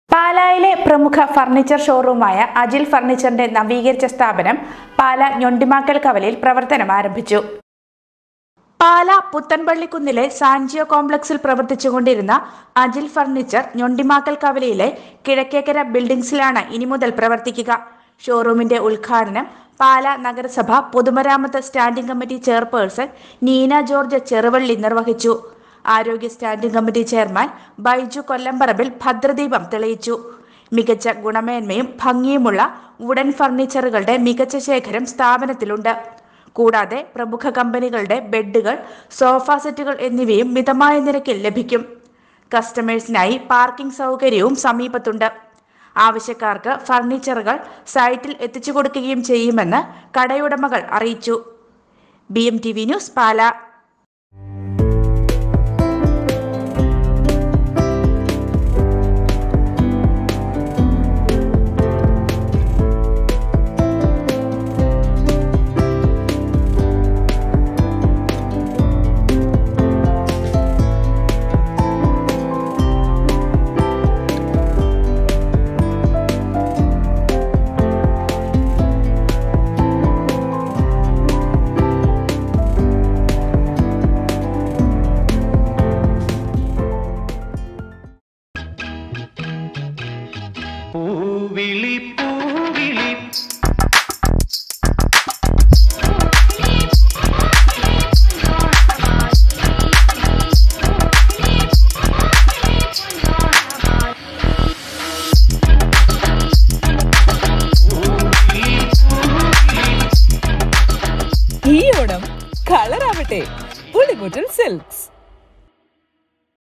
പാലായിലെ പ്രമുഖ ഫർണിച്ചർ ഷോറൂമായ അജിൽ ഫർണിച്ചറിന്റെ നവീകരിച്ച സ്ഥാപനം പാല ഞൊണ്ടിമാക്കൽ കവലയിൽ പ്രവർത്തനം ആരംഭിച്ചു പാല പുത്തൻപള്ളിക്കുന്നിലെ സാൻജിയോ കോംപ്ലക്സിൽ പ്രവർത്തിച്ചുകൊണ്ടിരുന്ന അജിൽ ഫർണിച്ചർ ഞൊണ്ടിമാക്കൽ കവലയിലെ കിഴക്കേക്കര ബിൽഡിംഗ്സിലാണ് ഇനി മുതൽ പ്രവർത്തിക്കുക ഷോറൂമിന്റെ ഉദ്ഘാടനം പാല നഗരസഭ പൊതുമരാമത്ത് standing committee chairperson Neena George Cheruvally നിർവഹിച്ചു ആരോഗ്യ സ്റ്റാൻഡിംഗ് കമ്മിറ്റി ചെയർമാൻ ബൈജു കൊല്ലംപറമ്പിൽ ഭദ്രദീപം തെളിയിച്ചു മികച്ച ഗുണമേന്മയും ഭംഗിയുമുള്ള വുഡൻ ഫർണിച്ചറുകളുടെ മികച്ച ശേഖരം സ്ഥാപനത്തിലുണ്ട് കൂടാതെ പ്രമുഖ കമ്പനികളുടെ ബെഡുകൾ സോഫ സെറ്റുകൾ എന്നിവയും മിതമായ നിരക്കിൽ ലഭിക്കും കസ്റ്റമേഴ്സിനായി പാർക്കിംഗ് സൗകര്യവും സമീപത്തുണ്ട് ആവശ്യക്കാർക്ക് ഫർണിച്ചറുകൾ സൈറ്റിൽ എത്തിച്ചു കൊടുക്കുകയും ചെയ്യുമെന്ന് കടയുടമകൾ അറിയിച്ചു B M T V news Pala പൂവിളി പൂവിളി ഈ ഓണം കളറാവട്ടെ പുളിമുറ്റൽ സിൽക്സ്